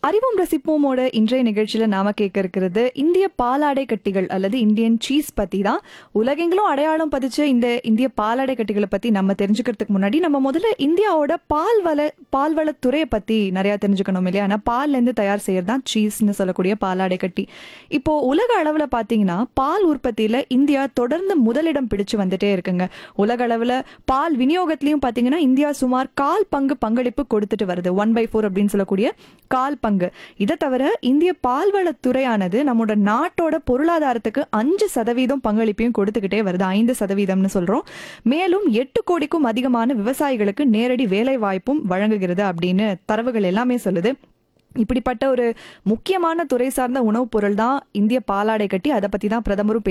அறிவும் ரசிப்போமோட இன்றைய நிகழ்ச்சியில நாம கேட்க இருக்கிறது இந்திய பாலாடை கட்டிகள் அல்லது இந்தியன் சீஸ் பத்தி தான் உலகெங்கிலும் அடையாளம் பதிச்ச இந்த இந்திய பாலாடை கட்டிகளை பத்தி நம்ம தெரிஞ்சுக்கிறதுக்கு முன்னாடி நம்ம முதல்ல இந்தியாவோட பால் வள பால்வளத்துறையை பத்தி நிறைய தெரிஞ்சுக்கணும் இல்லையா ஆனா பால்ல இருந்து தயார் செய்யறது தான் சீஸ்னு சொல்லக்கூடிய பாலாடை கட்டி இப்போ உலக அளவுல பாத்தீங்கன்னா பால் உற்பத்தியில இந்தியா தொடர்ந்து முதலிடம் பிடிச்சு வந்துட்டே இருக்குங்க உலக அளவுல பால் விநியோகத்திலையும் பாத்தீங்கன்னா இந்தியா சுமார் கால் பங்கு பங்களிப்பு கொடுத்துட்டு வருது ஒன் பை ஃபோர் அப்படின்னு சொல்லக்கூடிய கால் பங்கு இதை தவிர இந்திய பால்வளத்துறையானது நம்மளோட நாட்டோட பொருளாதாரத்துக்கு அஞ்சு சதவீதம் பங்களிப்பையும் கொடுத்துக்கிட்டே வருது ஐந்து சதவீதம்னு சொல்றோம் மேலும் எட்டு கோடிக்கும் அதிகமான விவசாயிகளுக்கு நேரடி வேலை வாய்ப்பும் வழங்குகிறது அப்படின்னு தரவுகள் எல்லாமே சொல்லுது இப்படிப்பட்ட ஒரு முக்கியமான துறை சார்ந்த உணவுப் பொருள் தான் இந்திய பாலாடை கட்டி அதை பத்தி தான் பிரதமரும்